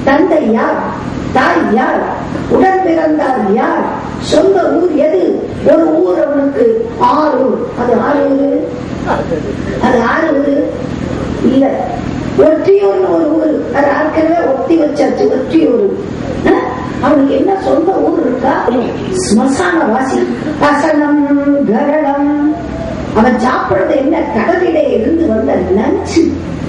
தந்தை யார் தாய் யார் உடன் பிறந்தார் யார் சொந்த ஊர் எது ஒரு ஊர் அவனுக்கு ஆறு அது ஆறு ஊரு அது ஆறு ஊரு இல்ல ஒற்றியூர்னு ஒரு ஊர் அது ஏற்கனவே ஒத்தி வச்சாச்சு ஒற்றியூர் அஹ், அவனுக்கு என்ன சொந்த ஊர் இருக்கா ஸ்மசான வாசி அசனம் கரணம் அவன் சாப்பிடுறது என்ன கடலிலே இருந்து வந்த லஞ்சு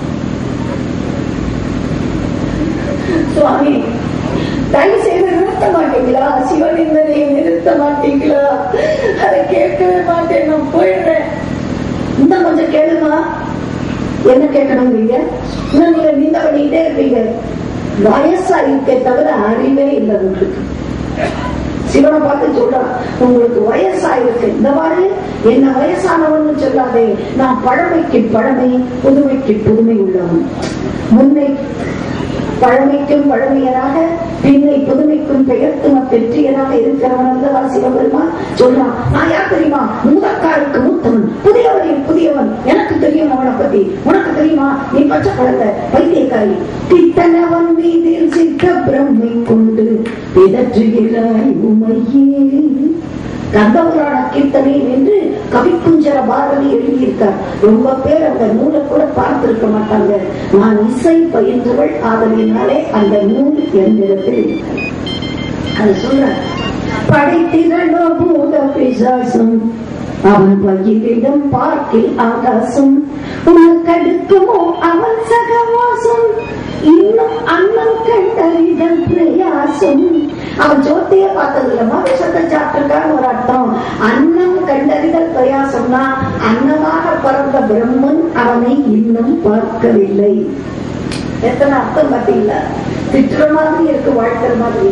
சுவாமி தயவு செய்து நிறுத்த மாட்டீங்களா சிவனிந்தனையை நிறுத்த மாட்டீங்களா அதை கேட்கவே மாட்டேன் நான் போயிடுறேன் இன்னும் கொஞ்சம் கேளுமா என்ன கேட்கணும் நீங்க இன்னும் நீங்க நீந்த பண்ணிக்கிட்டே இருப்பீங்க வயசா இருக்கே தவிர அறிவே இல்லை உங்களுக்கு சிவனை பார்த்து சொல்றான் உங்களுக்கு வயசாயிருக்கு இந்த மாதிரி என்ன வயசானவன்னு சொல்லாதே நான் பழமைக்கு பழமை புதுமைக்கு புதுமை உள்ளவன் முன்னை பழமைக்கும் பழமையராக பின்னை புதுமைக்கும் பெயர்த்தும பெற்றியராக இருக்கிறவன் அல்லவா சிவபெருமான் சொல்றான் நான் யார் தெரியுமா மூதக்காருக்கு மூத்தவன் புதியவனின் புதியவன் எனக்கு தெரியும் அவனை பத்தி உனக்கு தெரியுமா நீ பச்சை குழந்தை பைத்தியக்காரி திட்டனவன் மீதில் சித்த பிரம்மை கொண்டு பிதற்றுகிறாய் உமையே கந்தபுராண கீர்த்தனை என்று கவிக்குஞ்சர பாரதி எழுதியிருக்கார் ரொம்ப பேர் அந்த நூலை கூட பார்த்திருக்க மாட்டாங்க நான் இசை பயின்றவள் ஆதலினாலே அந்த நூல் என்னிடத்தில் இருக்கிறது. அது சொல்ற படைத்திரளோ பூத பிசாசம் அவன் பயிரிடம் பார்க்கில் ஆகாசம் உனக்கடுக்குமோ அவன் சகவாசம் இன்னும் அண்ணன் கண்டறிதல் பிரயாசம் அவன் ஜோதிய பார்த்தது இல்லமா விஷத்தை சாப்பிட்டிருக்கான்னு ஒரு அர்த்தம் அன்னம் கண்டறிதல் பிரயாசம்னா அன்னமாக பறந்த பிரம்மன் அவனை இன்னும் பார்க்கவில்லை எத்தனை அர்த்தம் பார்த்தீங்களா திட்டுற மாதிரி இருக்கு வாழ்க்கிற மாதிரி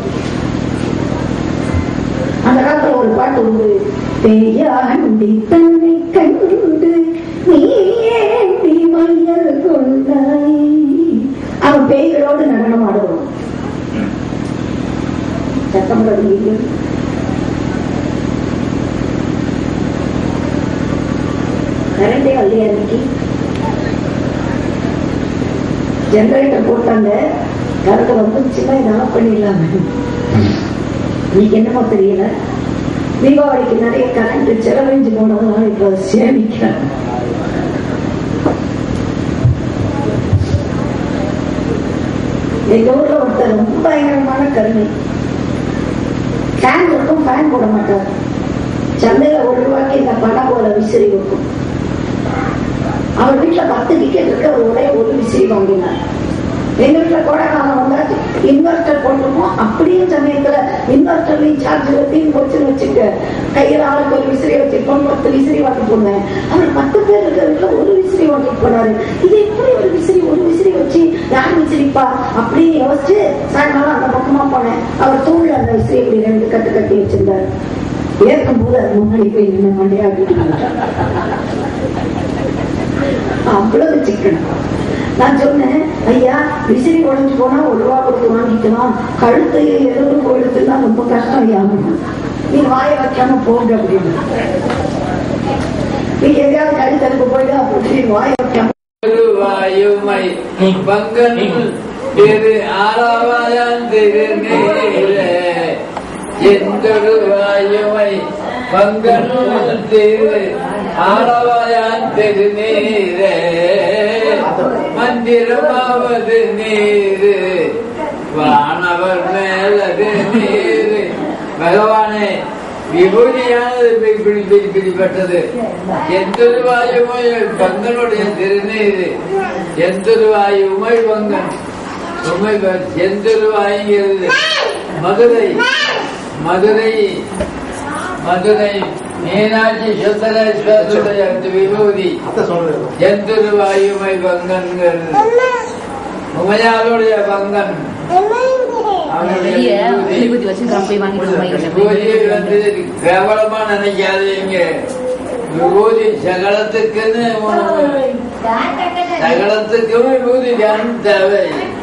அந்த காலத்துல ஒரு பாட்டு உண்டு பேயாண்டி தன்னை கண்டு நீ ஏண்டி மையல் கொண்டாய் அவன் பேய்களோடு நடனம் ஆடுவான் சத்தம் பதினீங்க கரண்டே வரலையா இன்னைக்கு ஜெனரேட்டர் போட்டாங்க கரண்ட் வந்துச்சுன்னா இதை ஆஃப் பண்ணிடலாமே இன்னைக்கு என்னமோ தெரியல தீபாவளிக்கு நிறைய கரண்ட் செலவழிஞ்சு போனதுனால இப்ப சேமிக்கிறாங்க எங்க ஊர்ல ஒருத்தர் ரொம்ப பயங்கரமான கருணை ஃபேன் இருக்கும் ஃபேன் போட மாட்டார் சந்தையில ஒரு ரூபாய்க்கு இந்த படம் போல விசிறி இருக்கும் அவர் வீட்டுல பத்து டிக்கெட் இருக்கு அவர் ஒரே ஒரு விசிறி வாங்கினார் எங்க வீட்டுல கோடைக்காலம் வந்தாச்சு இன்வெர்டர் போட்டிருப்போம் அப்படியே சமயத்துல இன்வெர்டர்லயும் சார்ஜ் தீர்ந்து போச்சுன்னு வச்சுக்க கையில ஆளுக்கு ஒரு விசிறி வச்சிருப்போம் பத்து விசிறி வாங்கி போனேன் அவர் பத்து பேர் இருக்கிற வீட்டுல ஒரு விசிறி வாங்கிட்டு போனாரு இது எப்படி ஒரு விசிறி ஒரு விசிறி வச்சு யார் விசிறிப்பா அப்படின்னு யோசிச்சு சாயங்காலம் அந்த பக்கமா போனேன் அவர் தூள்ல அந்த விசிறி இப்படி ரெண்டு கட்டு கட்டி வச்சிருந்தாரு ஏற்கும் போது அது முன்னாடி போய் நின்று மண்டையாட்டு அவ்வளவு சிக்கனம் நான் சொன்னேன் ஐயா விசிறி உடைஞ்சு போனா ஒரு ரூபா கொடுத்து வாங்கிக்கலாம் கழுத்து எலும்பு கொழுத்துனா ரொம்ப கஷ்டம் ஐயா நீ வாய வைக்காம போங்க அப்படின்னு நீ எங்கேயாவது கழுத்தலுக்கு போயிடு அப்படி வாய வைக்காம திருவாயுமை பங்கன் திரு ஆலவாயான் திருநீரே எந்தொரு வாயுமை பங்கன் திரு ஆலவாயான் திருநீரே மந்திரமாவது நீரு வானவர் மேலது நீரு பகவானே விபூதியானது பிடி பிடி பிடிப்பட்டது எந்தொரு வாயுமை பங்கனுடைய திருநீரு எந்தொரு வாயு உமை பங்கன் உமை எந்தொரு வாயுங்கிறது மதுரை மதுரை மதுரை மீனாட்சி சுந்தரேஸ்வரருடைய அந்த விபூதி எந்தொரு வாயுமை பங்கன்கிறது உமையாளுடைய பங்கன் அவனுடைய வெளிய விபூதி. விபூதி வச்சிருக்கான் போய் வாங்கிட்டு வந்து விபூதியை வந்து கேவலமா நினைக்காதீங்க விபூதி சகலத்துக்குன்னு உணவு சகலத்துக்கும் விபூதி தியானம் தேவை